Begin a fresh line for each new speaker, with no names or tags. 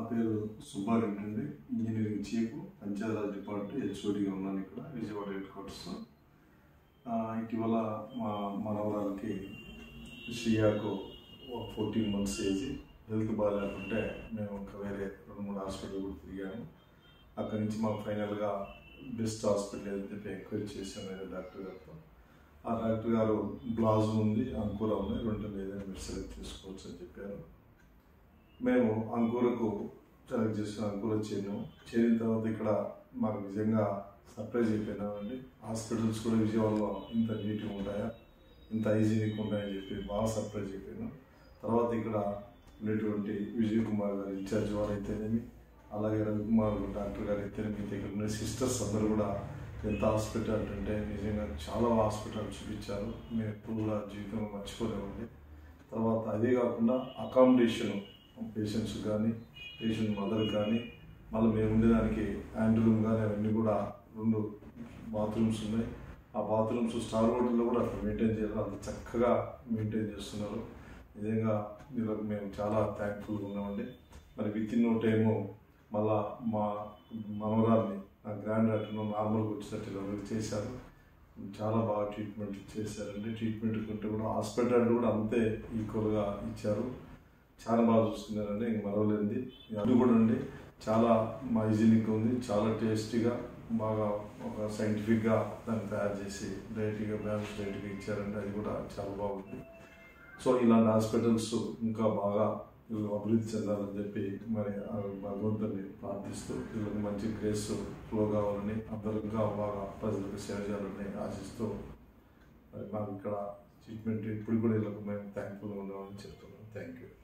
పేరు సుబ్బారెడ్డి అండి engineering chief Panchayati Raj department హెచ్ఓడిగా ఉన్నాను ఇక్కడ విజయవాడ హెడ్ క్వార్టర్స్లో ఆ, ఇటీవల మా మనవరాలకి శ్రీయాకు ఒక ఫోర్టీన్ మంత్స్ ఏజ్ హెల్త్ బాగాలేకుంటే మేము ఇంకా వేరే రెండు మూడు హాస్పిటల్ కూడా తిరిగాము అక్కడి నుంచి మాకు ఫైనల్గా బెస్ట్ హాస్పిటల్ ఏదని చెప్పి ఎంక్వైరీ చేశాను వేరే డాక్టర్ గారితో ఆ డాక్టర్ గారు బ్లాజ్ ఉంది అంకురా ఉంది రెండు ఏదైనా మీరు సెలెక్ట్ చేసుకోవచ్చు అని చెప్పారు మేము అంకూరకు సెలెక్ట్ చేసిన అంకూర చేరినాం చేరిన తర్వాత ఇక్కడ మాకు నిజంగా సర్ప్రైజ్ అయిపోయినామండి హాస్పిటల్స్ కూడా విజయవాడలో ఇంత నీట్గా ఉంటాయా ఇంత హైజీనిక్ ఉంటాయని చెప్పి బాగా సర్ప్రైజ్ అయిపోయినాం తర్వాత ఇక్కడ ఉన్నటువంటి విజయ్ కుమార్ గారు ఇన్ఛార్జ్ వారు అయితేనేమి అలాగే రవికుమార్ డాక్టర్ గారు అయితేనేమి ఇక్కడ ఉన్న సిస్టర్స్ అందరూ కూడా ఎంత హాస్పిటల్ అంటే నిజంగా చాలా హాస్పిటల్ చూపించారు మేము ఎప్పుడు కూడా జీవితంలో మర్చిపోలేమండి తర్వాత అదే కాకుండా అకామిడేషన్ పేషెంట్స్ కానీ పేషెంట్ మదర్ కానీ మళ్ళీ మేము ఉండేదానికి హ్యాండ్ రూమ్ కానీ అవన్నీ కూడా రెండు బాత్రూమ్స్ ఉన్నాయి ఆ బాత్రూమ్స్ స్టార్ హోటల్లో కూడా అట్లా మెయింటైన్ చేయాలి అంత చక్కగా మెయింటైన్ చేస్తున్నారు నిజంగా వీళ్ళకి మేము చాలా థ్యాంక్ఫుల్గా ఉన్నామండి మరి విత్ ఇన్ నో టైము మళ్ళా మా మనవరాల్ని నా గ్రాండ్ డాక్టర్ను నార్మల్గా వచ్చినట్టు ఇలా చేశారు చాలా బాగా ట్రీట్మెంట్ చేశారండి ట్రీట్మెంట్ కంటే కూడా హాస్పిటల్ కూడా అంతే ఈక్వల్గా ఇచ్చారు చాలా బాగా చూసుకున్నారండి ఇంక మరవలేంది అది కూడా అండి చాలా హైజీనిక్ ఉంది చాలా టేస్టీగా బాగా ఒక సైంటిఫిక్గా దాన్ని తయారు చేసి డైరెక్ట్గా బ్యాలెన్స్ డైరెక్ట్గా ఇచ్చారండి అది కూడా చాలా బాగుంది సో ఇలాంటి హాస్పిటల్స్ ఇంకా బాగా వీళ్ళు అభివృద్ధి చెందాలని చెప్పి మరి ఆ భగవంతుని ప్రార్థిస్తూ వీళ్ళకి మంచి గ్రేస్ ఫ్లో కావాలని అందరూ ఇంకా బాగా ప్రజలకు సేవ చేయాలని ఆశిస్తూ మరి మాకు ఇక్కడ ట్రీట్మెంట్ ఇప్పుడు కూడా వీళ్ళకి మేము థ్యాంక్ఫుల్గా ఉన్నామని చెప్తున్నాం థ్యాంక్ యూ